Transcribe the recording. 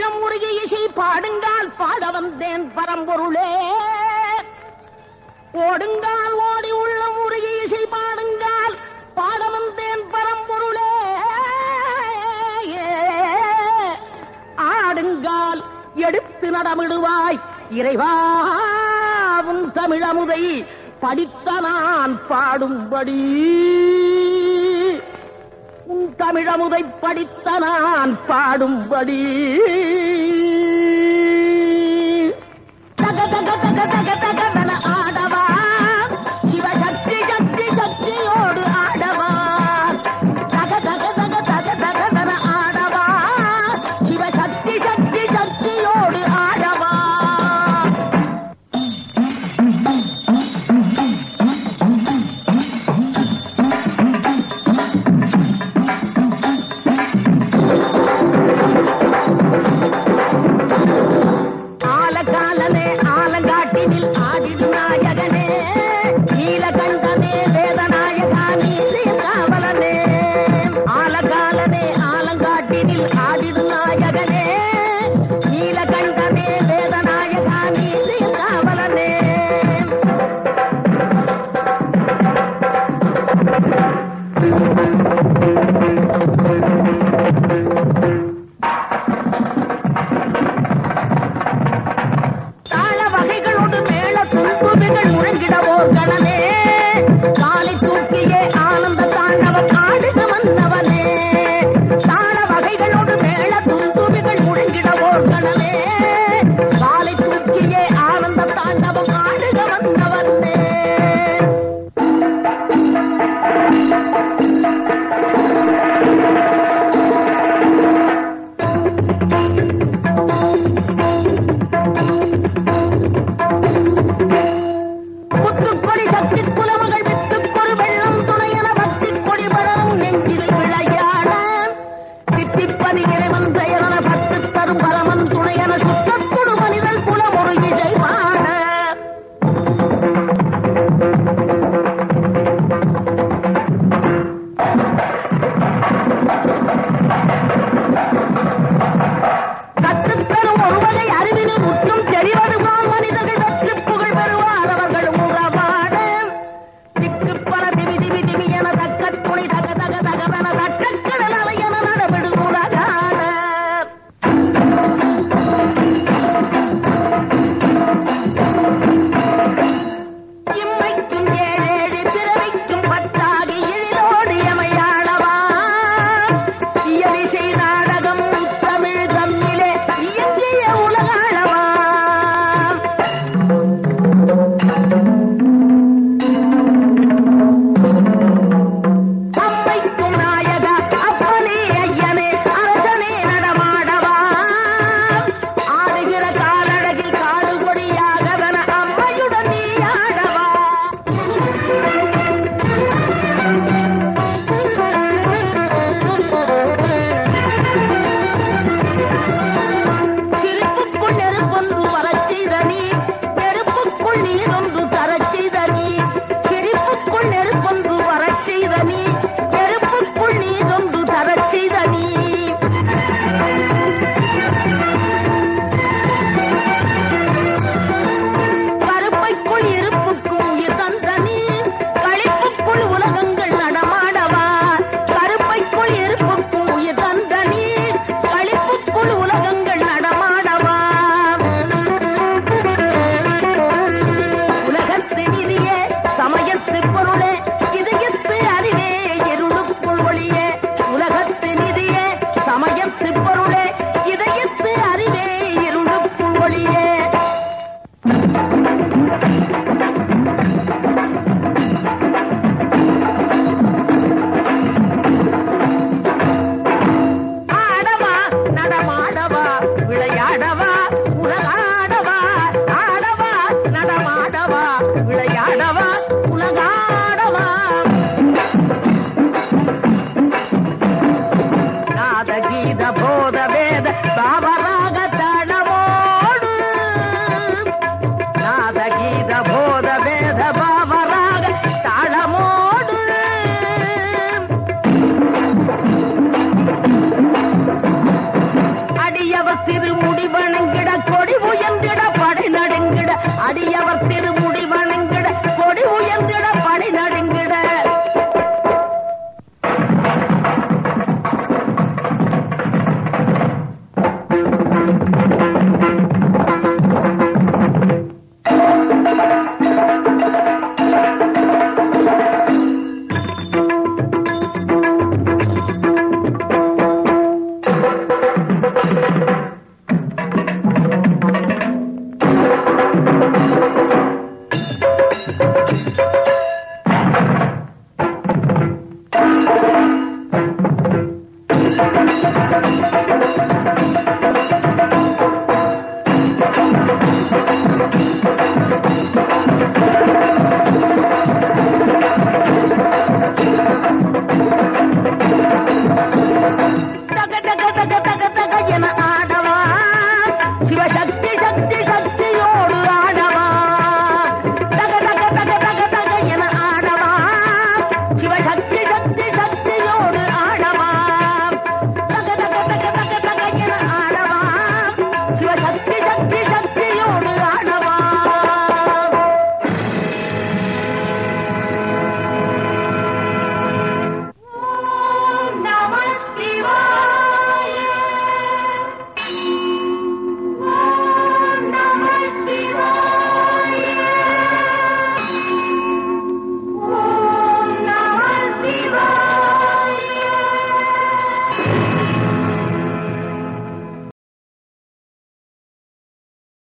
உள்ளம் முருகி இசை பாடுங்கால் பாட வந்தேன் பரம்பொருளே ஓடுங்கால் ஓடி உள்ளம் முருகி இசை பாடுங்கால் பாட வந்தேன் பரம்பொருளே ஆடுங்கால் எடுத்து நடமிடுவாய் இறைவாவும் தமிழமுதை படித்த நான் பாடும்படி உன் தமிழமுதை படித்த நான் பாடும்படி தக தக தக தக தகவென ஆடவா சிவசக்தி சக்தி சக்தியோடு ஆடவா தக தக தக தக தகவென ஆடவா சிவசக்தி சக்தி சக்தியோடு ஆடவா ஆலகாலனே ஆலங்காட்டினில் ஆடிடு நாயகனே நீலகண்டனே வேதநாயகா நீலே காவலனே ஆலகாலனே ஆலங்காட்டினில் ஆடிடு நாயகனே நீலகண்டனே வேதநாயகா நீலே காவலனே தாள வகைகளோடு மேள துன்புகள் முழங்கிடவோர் கணமே காலை தூக்கியே ஆனந்த தாண்டவம் ஆடுக மன்னவனே தாள வகைகளோடு மேள துன்புகள் முழங்கிடவோர் கணமே காலை தூக்கியே ஆனந்த தாண்டவம் ஆடுக மன்னவனே முத்துக்கொடி சக்தி குலமகள் வித்துக்கொரு வெள்ளம் துணையன பக்தி கொடி பரவும் நெஞ்சில் விளையாட சித்திப்பதி இறைவன் பெயரன பத்து தரும் பரமன் துணையன சுத்தத்தொடு மனிதன் குலம் ஒரு இசை பாட கற்றுத்தரும் ஒரு வகை அறிவினை முற்றும் தெரிவதுதான் மனிதர்கள் வெற்றி புகழ் பெறுவார் அவர்கள் உறவாட திக்கு பல திவி திவி திவி என தக்க துணை தக தக தகவென தக்கக்கடல் அலை என நடவிடு உலகாட இம்மைக்கும் ஏழேழு பிறவைக்கும் பத்தாகி எழிலோடு எமையாளவா இயலிசை நாடகம் தமிழ் தம்மிலே இயங்கிய உலகாளவா அம்மைக்கும் நாயகா அப்பனே ஐயனே அரசனே நடமாடவா ஆடுகிற காலழகில் காடு கொடியாகவன அம்மையுடன் நீ ஆடவா சிரிப்புக்குள் நெருப்பொன்று வரச் செய்த நீ நெருப்புக்குள் நீரொன்று தரச் செய்த நீ சிரிப்புக்குள் நெருப்பொன்று வரச் செய்த நீ நெருப்புக்குள் நீரொன்று தரச் செய்த நீ கருப்பைக்குள் இருப்புக்கும் உயிர் தந்த நீ களிப்புக்குள் உலகங்கள் நடமாடவா கருப்பைக்குள் இருப்புக்கும் உயிர் தந்த நீ களிப்புக்குள் உலகங்கள் நடமாடவா உலகத்து நிதியே சமயத்து பொருளே இதயத்து அறிவே இருளுக்குள் ஒளியே உலகத்து நிதியே சமயத்து பொருளே இதயத்து அறிவே இருளுக்குள் ஒளியே ஆடவா நடமாடவா விளையாடவா உலகாடவா ஆடவா நடமாடவா விளையாடவா உலகாடவா நாத கீத போத வேத பாபராக தடமோடு நாத கீத போத வேத பாபராக தாளமோடு அடியவர் திரும ஆ